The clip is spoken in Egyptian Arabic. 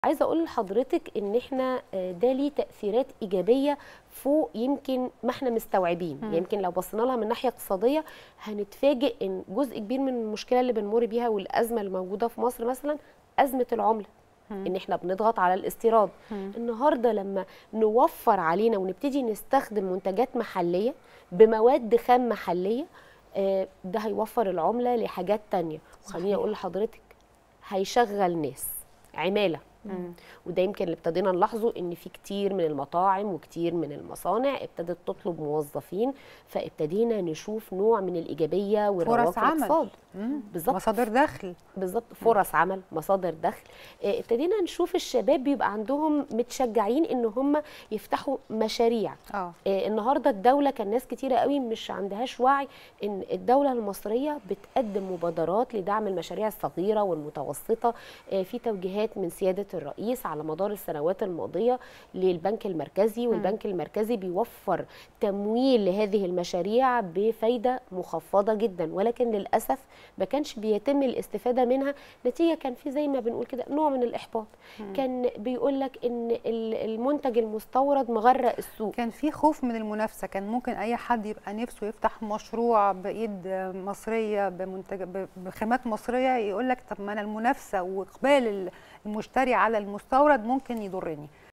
عايزه اقول لحضرتك ان احنا آه، ده ليه تاثيرات ايجابيه فوق يمكن ما احنا مستوعبين مم. يمكن لو بصينا لها من ناحيه اقتصاديه هنتفاجئ ان جزء كبير من المشكله اللي بنمر بيها والازمه اللي موجوده في مصر مثلا ازمه العمله مم. ان احنا بنضغط على الاستيراد مم. النهارده لما نوفر علينا ونبتدي نستخدم منتجات محليه بمواد خام محليه آه، ده هيوفر العمله لحاجات تانية وخليني صحيح. اقول لحضرتك هيشغل ناس عماله مم. وده يمكن اللي ابتدينا نلاحظه ان في كتير من المطاعم وكتير من المصانع ابتدت تطلب موظفين فابتدينا نشوف نوع من الايجابيه والرواج فرص في عمل الاقتصاد مم. بالظبط. مصادر دخل بالظبط فرص عمل مصادر دخل آه، ابتدينا نشوف الشباب بيبقى عندهم متشجعين ان هم يفتحوا مشاريع اه آه، النهارده الدوله كان ناس كتيره قوي مش عندهاش وعي ان الدوله المصريه بتقدم مبادرات لدعم المشاريع الصغيره والمتوسطه آه، في توجيهات من سياده الرئيس على مدار السنوات الماضيه للبنك المركزي والبنك المركزي بيوفر تمويل لهذه المشاريع بفايده مخفضه جدا ولكن للاسف ما كانش بيتم الاستفاده منها نتيجه كان في زي ما بنقول كده نوع من الاحباط كان بيقول لك ان ال- المنتج المستورد مغرق السوق كان في خوف من المنافسه كان ممكن اي حد يبقى نفسه يفتح مشروع بايد مصريه بمنتج ب- بخامات مصريه يقول لك طب ما انا المنافسه واقبال المشتري على المستورد ممكن يضرني